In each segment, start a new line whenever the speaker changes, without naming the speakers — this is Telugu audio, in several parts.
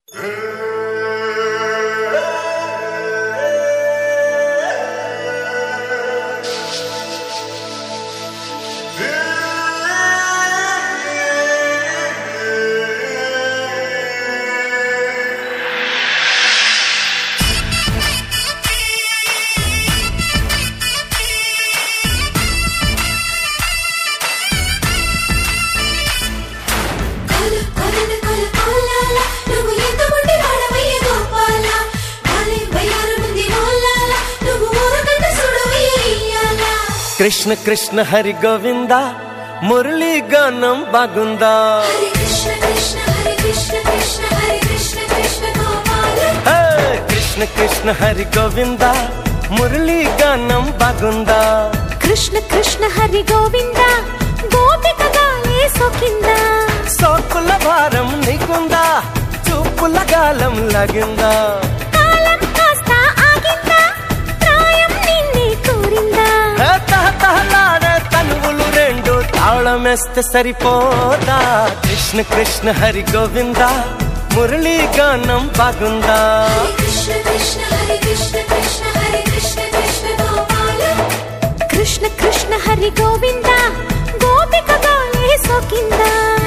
కొల కొలన కొల కొలాల నువ్వు ఎంత మొండి వాడవయ్య గోపాల కాలే వయ్యారముంది మోలాల నువ్వు ఊరకంట చూడవయ్య ఇయ్యాల
కృష్ణ కృష్ణ హరి గోవింద మురళీ గానం బాగుందా
హరే కృష్ణ కృష్ణ హరే కృష్ణ కృష్ణ హరే కృష్ణ కృష్ణ గోపాల
హే! కృష్ణ కృష్ణ హరి గోవింద మురళీ గానం బాగుందా
కృష్ణ కృష్ణ హరి గోవింద గోపిక గాలే సోకింద
సోకుల భారం నీకుందా చూపుల గాలం లగిందా
కాలం కాస్త ఆగింద ప్రాయం నిన్నే కోరిందా
హే! తహతహలాడే తనువులు రెండు తాళమేస్తే సరిపోదా కృష్ణ కృష్ణ హరి గోవింద మురళీ గానం బాగుందా
హరే కృష్ణ కృష్ణ హరే కృష్ణ కృష్ణ హరే కృష్ణ కృష్ణ గోపాల
కృష్ణ కృష్ణ హరి గోవింద గోపిక గాలే సోకింద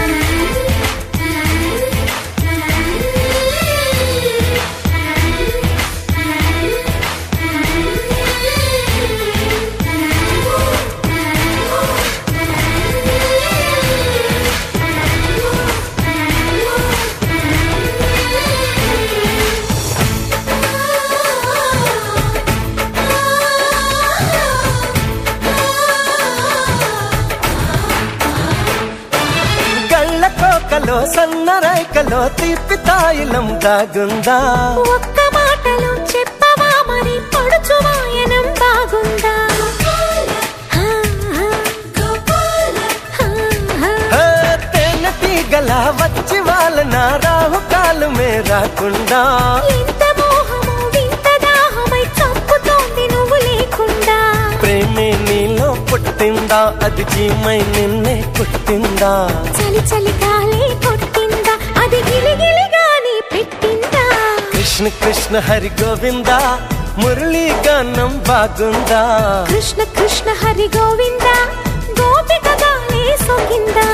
గళ్ళ కోకలో సన్న రైకలో తీపి తాయిలం దాగుందా
ఒక్క మాటలో చెప్పవా మరి పడుచు వాయనం బాగుందా హా, హా,
గోపాల
హా, హా.
హే, తేనె తీగల వచ్చి వాళ్ళ రాహు కాలు రాకుండా
ఎంత మోహము వింత దాహమై చంపుతోంది నువ్వు లేకుండా
ప్రేమే నీలో పుట్టిందా అది జీమై నిన్నే పుట్టిందా
చలి చలి గాలి కొట్టిందా అది గిలిగిలిగాని పెట్టిందా
కృష్ణ కృష్ణ హరి గోవింద మురళీ గానం బాగుందా
కృష్ణ కృష్ణ హరి గోవింద గోపిక గాలి సోకిందా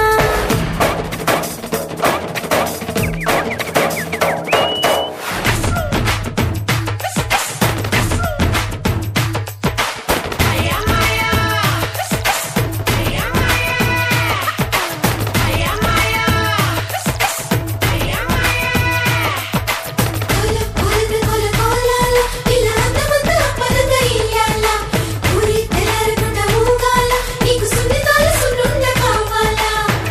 కొల కొలన కొల కొలాల ఇలా అందమంత పరంగా ఇయ్యాల ఊరి తెల్లారకుండా ఊగాల నీకు సున్నితాల సున్నుండ కావాలా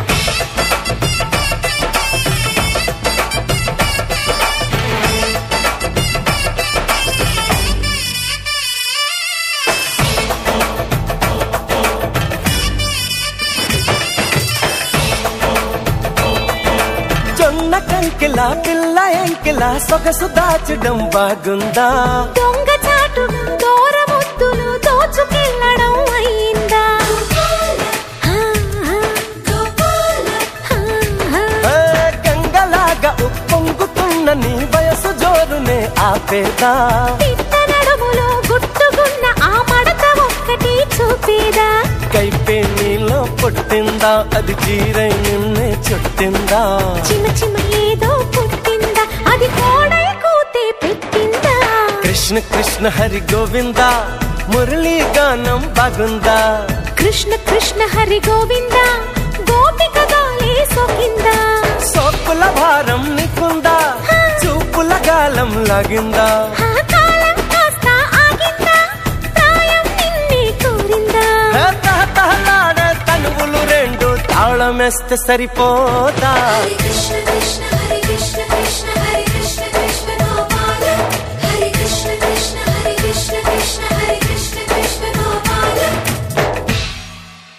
జొన్న కంకిలా పిల్ల ఎంకిలా సొగసు దాచడం బాగుందా
దొంగ చాటుగా దూరముద్దులు దోచుకెళ్ళడం అయిందా హా, హా,
గోపాల
హా, హా.
ఏ గంగలాగా ఉప్పొంగుతున్న నీ వయసు జోరునే ఆపేదా
పిట్ట నడుములో గుట్టుకున్న ఆ మడత ఒక్కటి చూపేదా
కైపే నీలో పుట్టిందా అది చీరై నిన్నే చుట్టిందా
చిమ చిమ ఏదో పుట్టిందా అది కోడై కూతే పెట్టిందా
కృష్ణ కృష్ణ హరి గోవింద మురళీ గానం బాగుందా
కృష్ణ కృష్ణ హరి గోవింద గోపిక గాలే సోకిందా
సోకుల భారం నీకుందా చూపుల గాలం లాగిందా
ఆ కాలం కాస్త ఆగిందా ప్రాయం నిన్నే కోరిందా
హే తహతహలాడే తనువులు రెండు తాళమేస్తే సరిపోదా
హరే కృష్ణ